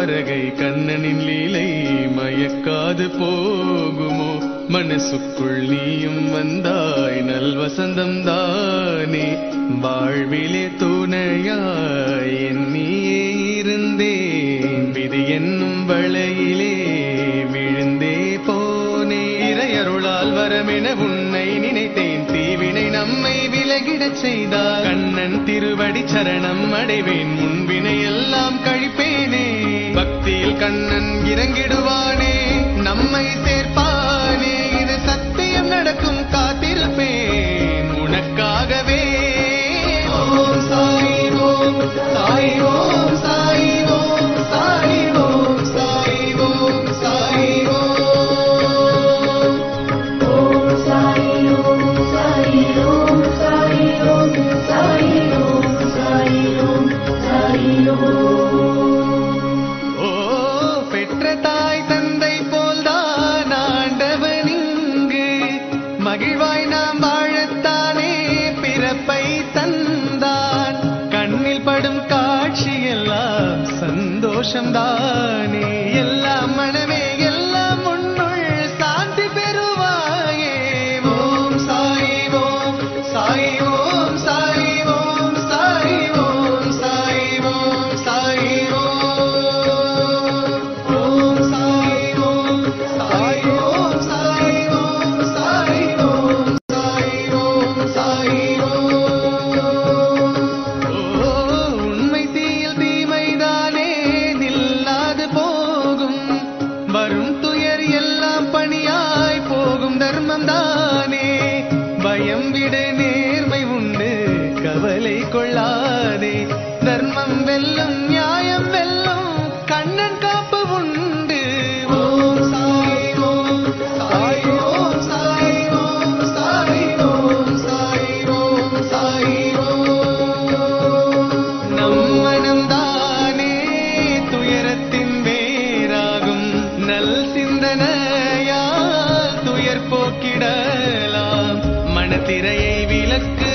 தாரகை கண்ணனின் லீலை மயக்காது போகுமோ மனசுக்குள் நீயும் வந்தாய் நல் வசந்தம் தானே வாழ்விலே துணையாய் எண்ணியே இருந்தேன் விதி என்னும் வளையிலே விழுந்தே போனே இறையருளால் வரமென உன்னை நினைத்தேன் தீவினை நம்மை விலகிடச் செய்தார் கண்ணன் திருவடி சரணம் அடைவேன் முன்வினை எல்லாம் கழிப்பேனே பக்தியில் கண்ணன் இறங்கிடுவானே நம்மை சேர்ப்பானே இது சத்தியம் நடக்கும் காத்திருப்பேன் உனக்காகவே ஓம் சாய் ஓம் சாய் ஓம் சாய் ஓம் சாய் ஓம் சாய் ஓம் சாய் ஓம் Om Sai Om Sai Om Sai Om Sai Om Sai Om Sai Om ஓ பெற்ற தாய் தந்தை போல்தான் ஆண்டவன் இங்கு மகிழ்வாய் நாம் வாழத்தானே பிறப்பை தந்தான் கண்ணில் படும் காட்சி எல்லாம் சந்தோஷம்தானே எல்லாம் மனமே எல்லாம் உன்னுள் சாந்தி பெறுவாயே ஓம் சாய் ஓம் சாய் ஓம் சாய் ஓம் சாய் ஓம் சாய் ஓம் சாய் ஓம் ஓம் சாய் ஓம் சாய் ஓம் சாய் ஓம் சாய் ஓம் சாய் ஓம் சாய் ஓம் ஓ உண்மை தீயில் தீமைதானே நில்லாது போகும் வரும் துயர் எல்லாம் பணியாய் போகும் தர்மம் தானே பயம் விட நேர்மை உண்டு கவலை கொள்ளாதே தர்மம் வெல்லும் நியாயம் வெல்லும் கண்ணன் காப்பு உண்டு ஓம் சாய் ஓம் சாய் ஓம் சாய் ஓம் சாய் ஓம் சாய் ஓம் சாய் ஓம் நம் மனம்தானே துயரத்தின் வேறாகும் நல் சிந்தனையால் துயர் போக்கிடலாம் மனத்திரையை விலக்கு